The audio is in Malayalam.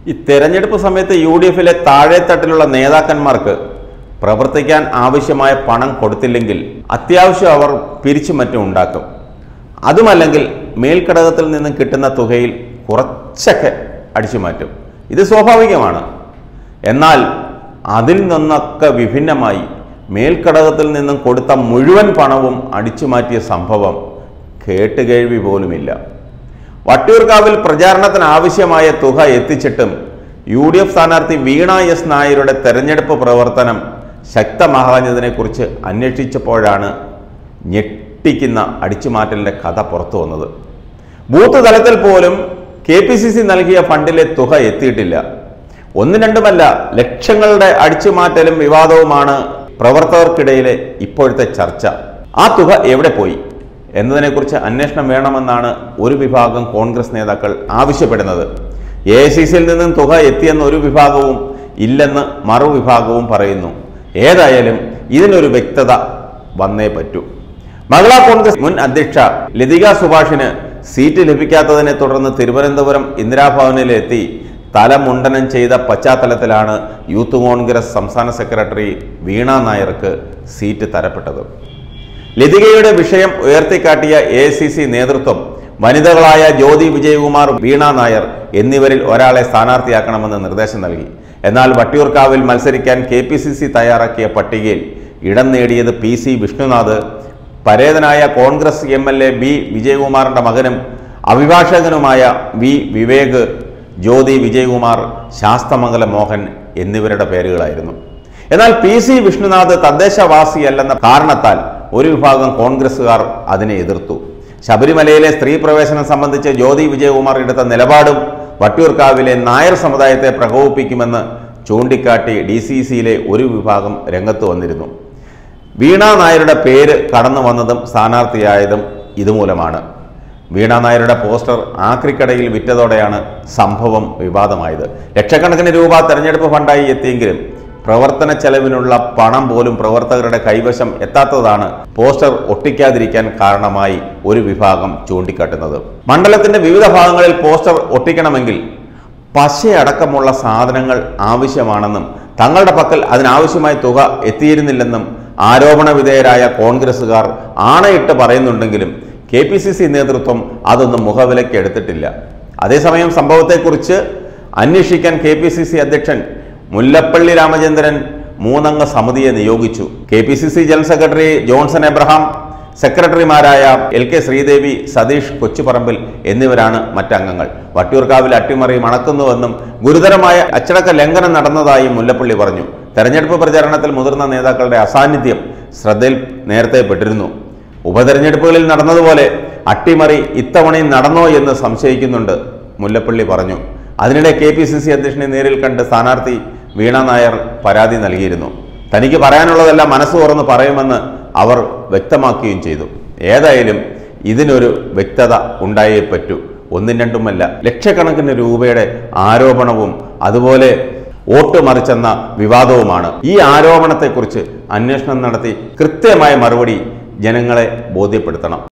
ഈ തെരഞ്ഞെടുപ്പ് സമയത്ത് യു ഡി എഫിലെ താഴെത്തട്ടിലുള്ള നേതാക്കന്മാർക്ക് പ്രവർത്തിക്കാൻ ആവശ്യമായ പണം കൊടുത്തില്ലെങ്കിൽ അത്യാവശ്യം അവർ പിരിച്ചു മറ്റും ഉണ്ടാക്കും അതുമല്ലെങ്കിൽ മേൽഘടകത്തിൽ നിന്നും കിട്ടുന്ന തുകയിൽ കുറച്ചൊക്കെ അടിച്ചു മാറ്റും ഇത് സ്വാഭാവികമാണ് എന്നാൽ അതിൽ നിന്നൊക്കെ വിഭിന്നമായി മേൽഘടകത്തിൽ നിന്നും കൊടുത്ത മുഴുവൻ പണവും അടിച്ചു മാറ്റിയ സംഭവം കേട്ടുകേഴ്വി പോലുമില്ല വട്ടിയൂർക്കാവിൽ പ്രചാരണത്തിന് ആവശ്യമായ തുക എത്തിച്ചിട്ടും യു ഡി എഫ് സ്ഥാനാർത്ഥി വീണ എസ് നായരുടെ തെരഞ്ഞെടുപ്പ് പ്രവർത്തനം ശക്തമാകാഞ്ഞതിനെക്കുറിച്ച് അന്വേഷിച്ചപ്പോഴാണ് ഞെട്ടിക്കുന്ന അടിച്ചുമാറ്റലിൻ്റെ കഥ പുറത്തു വന്നത് ബൂത്ത് തലത്തിൽ പോലും കെ പി സി സി നൽകിയ ഫണ്ടിലെ തുക എത്തിയിട്ടില്ല ഒന്നും രണ്ടുമല്ല ലക്ഷങ്ങളുടെ അടിച്ചുമാറ്റലും വിവാദവുമാണ് പ്രവർത്തകർക്കിടയിലെ ഇപ്പോഴത്തെ ചർച്ച ആ തുക എവിടെ പോയി എന്നതിനെക്കുറിച്ച് അന്വേഷണം വേണമെന്നാണ് ഒരു വിഭാഗം കോൺഗ്രസ് നേതാക്കൾ ആവശ്യപ്പെടുന്നത് എ ഐ സി സിയിൽ നിന്നും തുക എത്തിയെന്ന് ഒരു വിഭാഗവും ഇല്ലെന്ന് മറുവിഭാഗവും പറയുന്നു ഏതായാലും ഇതിനൊരു വ്യക്തത വന്നേ പറ്റൂ മഹിളാ കോൺഗ്രസ് മുൻ അധ്യക്ഷ ലതിക സുഭാഷിന് സീറ്റ് ലഭിക്കാത്തതിനെ തുടർന്ന് തിരുവനന്തപുരം ഇന്ദിരാഭവനിലെത്തി തലമുണ്ടനം ചെയ്ത പശ്ചാത്തലത്തിലാണ് യൂത്ത് കോൺഗ്രസ് സംസ്ഥാന സെക്രട്ടറി വീണ നായർക്ക് സീറ്റ് തരപ്പെട്ടത് ലതികയുടെ വിഷയം ഉയർത്തിക്കാട്ടിയ എ സി സി നേതൃത്വം വനിതകളായ ജ്യോതി വിജയകുമാർ വീണ നായർ എന്നിവരിൽ ഒരാളെ സ്ഥാനാർത്ഥിയാക്കണമെന്ന് നിർദ്ദേശം നൽകി എന്നാൽ വട്ടിയൂർക്കാവിൽ മത്സരിക്കാൻ കെ പി സി സി തയ്യാറാക്കിയ പട്ടികയിൽ ഇടം നേടിയത് പി സി വിഷ്ണുനാഥ് പരേതനായ Congress M L A B വിജയകുമാറിന്റെ മകനും അഭിഭാഷകനുമായ വി വിവേക് ജ്യോതി വിജയകുമാർ ശാസ്തമംഗല മോഹൻ എന്നിവരുടെ പേരുകളായിരുന്നു എന്നാൽ പി സി വിഷ്ണുനാഥ് തദ്ദേശവാസിയല്ലെന്ന കാരണത്താൽ ഒരു വിഭാഗം കോൺഗ്രസുകാർ അതിനെ എതിർത്തു ശബരിമലയിലെ സ്ത്രീ പ്രവേശനം സംബന്ധിച്ച് ജ്യോതി വിജയകുമാർ എടുത്ത നിലപാടും വട്ടിയൂർക്കാവിലെ നായർ സമുദായത്തെ പ്രകോപിപ്പിക്കുമെന്ന് ചൂണ്ടിക്കാട്ടി ഡി സി സിയിലെ ഒരു വിഭാഗം രംഗത്ത് വന്നിരുന്നു വീണ നായരുടെ പേര് കടന്നു വന്നതും സ്ഥാനാർത്ഥിയായതും ഇതുമൂലമാണ് വീണ നായരുടെ പോസ്റ്റർ ആക്രിക്കടയിൽ വിറ്റതോടെയാണ് സംഭവം വിവാദമായത് ലക്ഷക്കണക്കിന് രൂപ തെരഞ്ഞെടുപ്പ് ഫണ്ടായി എത്തിയെങ്കിലും പ്രവർത്തന ചെലവിനുള്ള പണം പോലും പ്രവർത്തകരുടെ കൈവശം എത്താത്തതാണ് പോസ്റ്റർ ഒട്ടിക്കാതിരിക്കാൻ കാരണമായി ഒരു വിഭാഗം ചൂണ്ടിക്കാട്ടുന്നത് മണ്ഡലത്തിന്റെ വിവിധ ഭാഗങ്ങളിൽ പോസ്റ്റർ ഒട്ടിക്കണമെങ്കിൽ പശയടക്കമുള്ള സാധനങ്ങൾ ആവശ്യമാണെന്നും തങ്ങളുടെ പക്കൽ അതിനാവശ്യമായ തുക എത്തിയിരുന്നില്ലെന്നും ആരോപണ വിധേയരായ കോൺഗ്രസുകാർ ആണയിട്ട് പറയുന്നുണ്ടെങ്കിലും കെ പി സി സി നേതൃത്വം അതൊന്നും മുഖവിലയ്ക്ക് എടുത്തിട്ടില്ല അതേസമയം സംഭവത്തെക്കുറിച്ച് അന്വേഷിക്കാൻ കെ പി സി സി അധ്യക്ഷൻ മുല്ലപ്പള്ളി രാമചന്ദ്രൻ മൂന്നംഗ സമിതിയെ നിയോഗിച്ചു K P C C general secretary Johnson Abraham സെക്രട്ടറിമാരായ എൽ കെ ശ്രീദേവി സതീഷ് കൊച്ചുപറമ്പിൽ എന്നിവരാണ് മറ്റംഗങ്ങൾ വട്ടിയൂർക്കാവിൽ അട്ടിമറി മണക്കുന്നുവെന്നും ഗുരുതരമായ അച്ചടക്ക ലംഘനം നടന്നതായും മുല്ലപ്പള്ളി പറഞ്ഞു തെരഞ്ഞെടുപ്പ് പ്രചാരണത്തിൽ മുതിർന്ന നേതാക്കളുടെ അസാന്നിധ്യം ശ്രദ്ധയിൽ നേരത്തെ പെട്ടിരുന്നു ഉപതെരഞ്ഞെടുപ്പുകളിൽ നടന്നതുപോലെ അട്ടിമറി ഇത്തവണയും നടന്നോ എന്ന് സംശയിക്കുന്നുണ്ട് മുല്ലപ്പള്ളി പറഞ്ഞു അതിനിടെ കെ പി സി സി അധ്യക്ഷനെ നേരിൽ കണ്ട് സ്ഥാനാർത്ഥി വീണ നായർ പരാതി നൽകിയിരുന്നു തനിക്ക് പറയാനുള്ളതെല്ലാം മനസ്സ് തുറന്ന് പറയുമെന്ന് അവർ വ്യക്തമാക്കുകയും ചെയ്തു ഏതായാലും ഇതിനൊരു വ്യക്തത ഉണ്ടായേ പറ്റൂ ഒന്നും രണ്ടുമല്ല ലക്ഷക്കണക്കിന് രൂപയുടെ ആരോപണവും അതുപോലെ വോട്ട് മറിച്ചെന്ന വിവാദവുമാണ് ഈ ആരോപണത്തെക്കുറിച്ച് അന്വേഷണം നടത്തി കൃത്യമായ മറുപടി ജനങ്ങളെ ബോധ്യപ്പെടുത്തണം